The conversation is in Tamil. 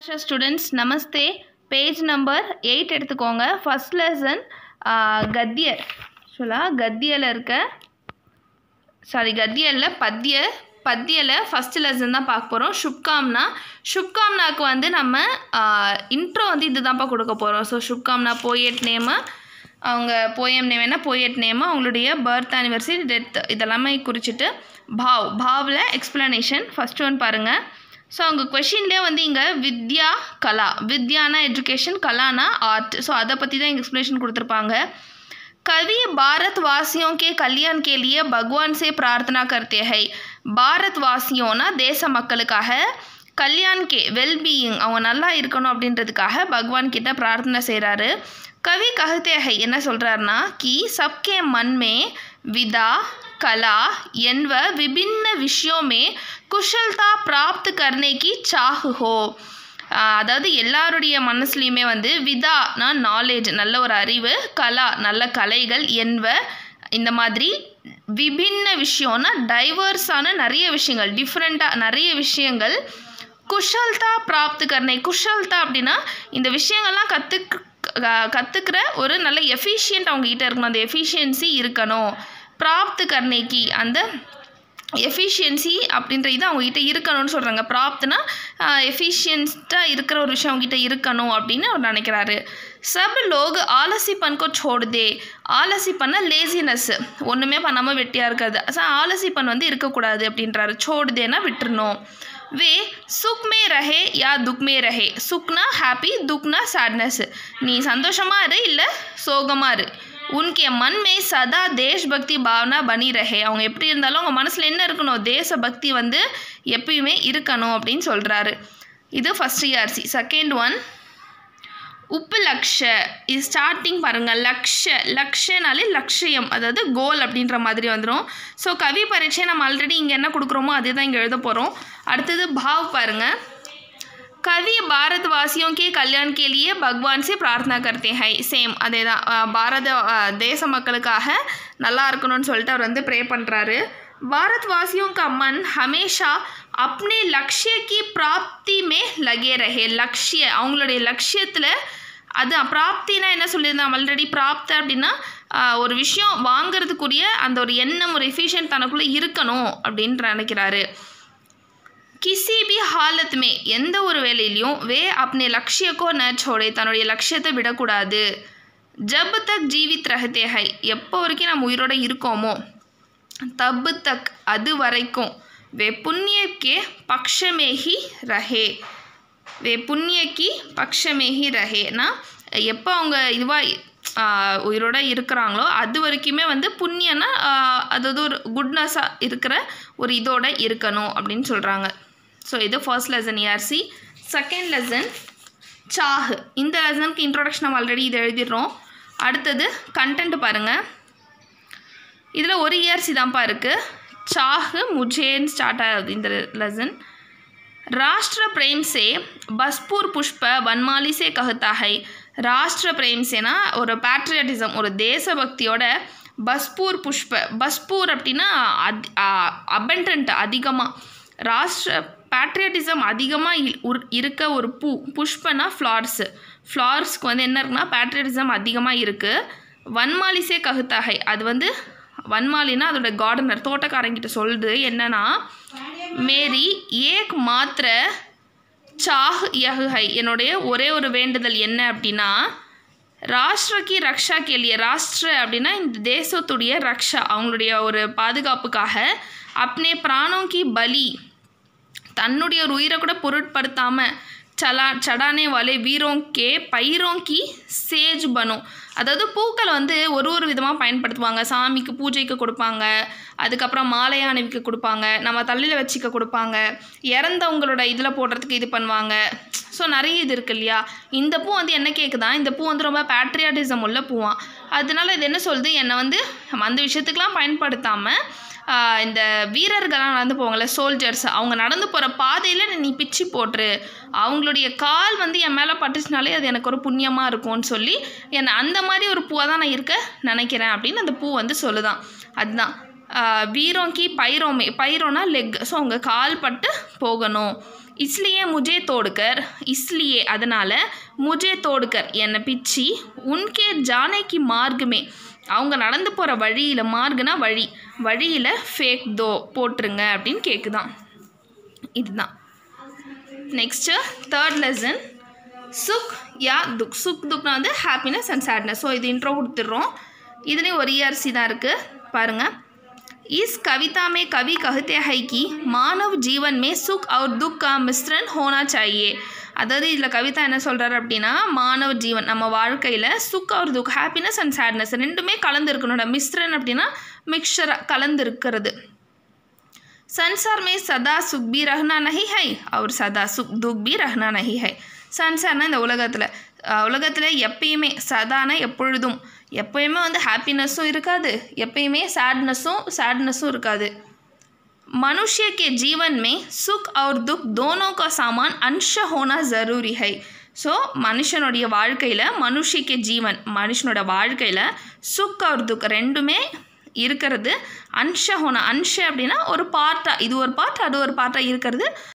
ஸ்டூடெண்ட்ஸ் நமஸ்தே பேஜ் நம்பர் எயிட் எடுத்துக்கோங்க ஃபஸ்ட் லெசன் கத்தியர் ஆக்சுவலாக கத்தியில் இருக்க சாரி கத்தியலில் பத்திய பத்தியில் ஃபஸ்ட் லெசன் தான் பார்க்க போகிறோம் ஷுப்காம்னா ஷுப்காம்னாக்கு வந்து நம்ம இன்ட்ரோ வந்து இது தான்ப்பா கொடுக்க போகிறோம் ஸோ ஷுப்காம்னா போயட் நேமு அவங்க போயம் நேம் என்ன போயட் நேமு அவங்களுடைய பர்த் ஆனிவர்சரி டெத் இதெல்லாமே குறிச்சிட்டு பாவ் பாவில் எக்ஸ்ப்ளனேஷன் ஃபஸ்ட் ஒன் பாருங்கள் ஸோ அவங்க கொஷின்லேயே வந்து இங்கே வித்யா கலா வித்யானா எஜுகேஷன் கலானா ஆர்ட் ஸோ அதை பற்றி தான் இங்கே எக்ஸ்ப்ளனேஷன் கொடுத்துருப்பாங்க कवि भारतवासियों के कल्याण के लिए भगवान से प्रार्थना करते हैं பாரத்வாசியோனா தேச மக்களுக்காக கல்யாண் கே வெல்பீயிங் அவங்க நல்லா இருக்கணும் அப்படின்றதுக்காக பகவான் கிட்ட பிரார்த்தனை செய்கிறாரு கவி கஹத்தே ஹை என்ன சொல்கிறாருன்னா கி சப்கே மன் மே விதா कला एनव विभिन्न विषयों में कुशलता प्राप्त करने की चाह हो அதாவது எல்லாருடைய மனசுலையுமே வந்து விதானா நாலேஜ் நல்ல ஒரு அறிவு கலா நல்ல கலைகள் என்ப இந்த மாதிரி விபின்ன விஷயம்னா டைவர்ஸான நிறைய விஷயங்கள் டிஃப்ரெண்ட்டாக நிறைய விஷயங்கள் குஷல்தா பிராப்து கர்ணை குஷல்தா அப்படின்னா இந்த விஷயங்கள்லாம் கற்றுக் கற்றுக்கிற ஒரு நல்ல எஃபிஷியன்ட் அவங்ககிட்ட இருக்கணும் அந்த எஃபிஷியன்சி இருக்கணும் பிராப்து கர்ணைக்கு அந்த எஃபிஷியன்சி அப்படின்ற இது அவங்ககிட்ட இருக்கணும்னு சொல்கிறாங்க ப்ராப்ட்னா எஃபிஷியன்ஸ்டாக இருக்கிற ஒரு விஷயம் அவங்ககிட்ட இருக்கணும் அப்படின்னு அவர் நினைக்கிறாரு சப் லோக் ஆலசி பன்கோ சோடுதே ஆலசி பண்ண லேசினஸ் ஒன்றுமே பண்ணாமல் வெட்டியாக இருக்காது ஸோ ஆலசி பண் வந்து இருக்கக்கூடாது அப்படின்றாரு சோடுதேனா விட்டுறணும் வே சுக்மே ரஹே யா துக்மே ரஹே சுக்னா ஹாப்பி துக்னா சேட்னஸ் நீ சந்தோஷமாக இரு இல்லை சோகமாக இரு உன்கே மன் மே சதா தேஷ்பக்தி பாவனா பனி ரஹே அவங்க எப்படி இருந்தாலும் அவங்க மனசில் என்ன இருக்கணும் தேச பக்தி வந்து எப்பயுமே இருக்கணும் அப்படின்னு சொல்கிறாரு இது ஃபஸ்ட் இயர்சி செகண்ட் ஒன் உப்பு லக்ஷ இது ஸ்டார்டிங் பாருங்கள் லக்ஷ லக்ஷனாலே லட்சியம் அதாவது கோல் அப்படின்ற மாதிரி வந்துடும் ஸோ கவி பரீட்சை நம்ம ஆல்ரெடி இங்கே என்ன கொடுக்குறோமோ அதே தான் இங்கே எழுத போகிறோம் அடுத்தது பாவ் பாருங்கள் कवि भारतवासियों के कल्याण के लिए भगवान से प्रार्थना करते हैं சேம் அதே தான் பாரத தேச மக்களுக்காக நல்லா இருக்கணும்னு சொல்லிட்டு அவர் வந்து ப்ரே பண்ணுறாரு भारतवासियों का मन हमेशा अपने लक्ष्य की प्राप्ति में लगे रहे लक्ष्ய அவங்களுடைய லட்சியத்தில் அது பிராப்தினா என்ன சொல்லியிருந்தோம் ஆல்ரெடி பிராப்த அப்படின்னா ஒரு விஷயம் வாங்கிறதுக்குரிய அந்த ஒரு எண்ணம் ஒரு எஃபிஷியன்ட் தனக்குள்ளே இருக்கணும் அப்படின்ட்டு நினைக்கிறாரு கிசி பி ஹாலத் மே எந்த ஒரு வேலையிலையும் வே அப்பனே லக்ஷியக்கோ ந சோடே தன்னுடைய லட்சியத்தை விடக்கூடாது ஜப் தக் ஜீவித் ரஹத்தே ஹை எப்போ வரைக்கும் நம்ம உயிரோட இருக்கோமோ தப்பு தக் அது வரைக்கும் வே புண்ணியக்கே பக்ஷமேஹி ரஹே வே புண்ணியக்கி பக்ஷமேஹி ரஹேனா எப்போ அவங்க இதுவாக உயிரோட இருக்கிறாங்களோ அது வரைக்குமே வந்து புண்ணியனா அதாவது ஒரு குட்னஸாக இருக்கிற ஒரு இதோட இருக்கணும் அப்படின்னு சொல்கிறாங்க ஸோ இது first lesson ARC second lesson சாஹ் இந்த லெசனுக்கு இன்ட்ரொடக்ஷன் நம்ம ஆல்ரெடி இது எழுதிடுறோம் அடுத்தது கண்டென்ட் பாருங்கள் இதில் ஒரு இயர்சி தான்ப்பா இருக்குது சாஹ் முஜேன்னு ஸ்டார்ட் ஆகுது இந்த லெசன் राष्ट्र प्रेम से बसपूर पुष्प वनमाली से कहता है ராஷ்டிர பிரேம்சேனா ஒரு பேட்ரியாட்டிசம் ஒரு தேசபக்தியோட பஸ்பூர் புஷ்ப பஸ்பூர் அப்படின்னா அத் அபண்டன்ட் அதிகமாக ராஷ்டிர பேட்ரியாட்டிசம் அதிகமாக இருக்க ஒரு பூ புஷ்பனா ஃப்ளார்ஸு ஃப்ளார்ஸ்க்கு வந்து என்ன இருக்குன்னா பேட்ரியாட்டிசம் அதிகமாக இருக்குது வன்மாலிசே ககுத்தாகை அது வந்து வன்மாலினா அதோட கார்டனர் தோட்டக்காரங்கிட்ட சொல்லுது என்னன்னா மேரி ஏக் மாத்திர சாஹ் யஹை என்னுடைய ஒரே ஒரு வேண்டுதல் என்ன அப்படின்னா ராஷ்டிரக்கி ரக்ஷா கேலிய ராஷ்டிர அப்படின்னா இந்த தேசத்துடைய ரக்ஷா அவங்களுடைய ஒரு பாதுகாப்புக்காக அப்னே பிராணோங்கி பலி தன்னுடைய ஒரு உயிரை கூட பொருட்படுத்தாமல் சலா சடானே வாலே வீரோங்கே பைரோங்கி சேஜ் பனு அதாவது பூக்களை வந்து ஒரு ஒரு விதமாக பயன்படுத்துவாங்க சாமிக்கு பூஜைக்கு கொடுப்பாங்க அதுக்கப்புறம் மாலையை அணிவிக்க கொடுப்பாங்க நம்ம தள்ளியில் வச்சுக்க கொடுப்பாங்க இறந்தவங்களோட இதில் போடுறதுக்கு இது பண்ணுவாங்க ஸோ நிறைய இது இருக்கு இல்லையா இந்த பூ வந்து என்ன கேட்குதான் இந்த பூ வந்து ரொம்ப பேட்ரியாட்டிசம் உள்ள பூவான் அதனால இது என்ன சொல்லுது என்னை வந்து அந்த விஷயத்துக்கெலாம் பயன்படுத்தாமல் இந்த வீரர்கள்லாம் நடந்து போவாங்கள்ல சோல்ஜர்ஸ் அவங்க நடந்து போகிற பாதையில் நீ பிச்சு போட்டுரு அவங்களுடைய கால் வந்து என் மேலே பட்டுச்சுனாலே அது எனக்கு ஒரு புண்ணியமாக இருக்கும்னு சொல்லி என்னை அந்த மாதிரி ஒரு பூவாக தான் நான் இருக்க நினைக்கிறேன் அப்படின்னு அந்த பூ வந்து சொல்லுதான் அதுதான் வீரோங்கி பைரோமே பைரோனா லெக் ஸோ அவங்க கால் பட்டு போகணும் இஸ்லியே முஜே தோடுக்கர் இஸ்லியே அதனால் முஜே தோடுக்கர் என்னை பிச்சி உன்கே ஜானேக்கு மார்க்குமே அவங்க நடந்து போகிற வழியில் மார்க்குனா வழி வழியில் ஃபேக் தோ போட்டுருங்க அப்படின்னு கேட்குதான் இதுதான் நெக்ஸ்ட்டு தேர்ட் லெசன் சுக் யா துக் சுக் துக்னா வந்து ஹாப்பினஸ் அண்ட் சேட்னஸ் ஸோ இது இன்ட்ரோ கொடுத்துட்றோம் இதுலேயும் ஒரு இஆர்சி தான் இருக்குது பாருங்கள் इस कविता में कवि कहते हैं कि मानव जीवन में सुख और दुख का मिश्रण होना चाहिए அதாவது இதில் கவிதா என்ன சொல்கிறாரு அப்படின்னா மானவ ஜீவன் நம்ம வாழ்க்கையில் சுக் और துக் ஹாப்பினஸ் அண்ட் சேட்னஸ் ரெண்டுமே கலந்து இருக்கணும் மிஸ்ரன் அப்படின்னா மிக்சராக கலந்து இருக்கிறது संसार में सदा सुख भी रहना नहीं है और सदा सुख दुख भी रहना नहीं है சன்சார்னா இந்த உலகத்தில் உலகத்தில் எப்பயுமே சதானா எப்பொழுதும் எப்பயுமே வந்து ஹாப்பினஸும் இருக்காது எப்பயுமே சேட்னஸும் சேட்னஸும் இருக்காது मनुष्य के जीवन में सुख और दुख दोनों का सामान अंश होना ज़रूरी है ஸோ மனுஷனுடைய வாழ்க்கையில் மனுஷிக்கு ஜீவன் மனுஷனோட வாழ்க்கையில் சுக் और துக் ரெண்டுமே இருக்கிறது அன்ஷ ஹோனா அன்ஷ அப்படின்னா ஒரு பார்ட்டாக இது ஒரு பார்ட் அது ஒரு பார்ட்டாக இருக்கிறது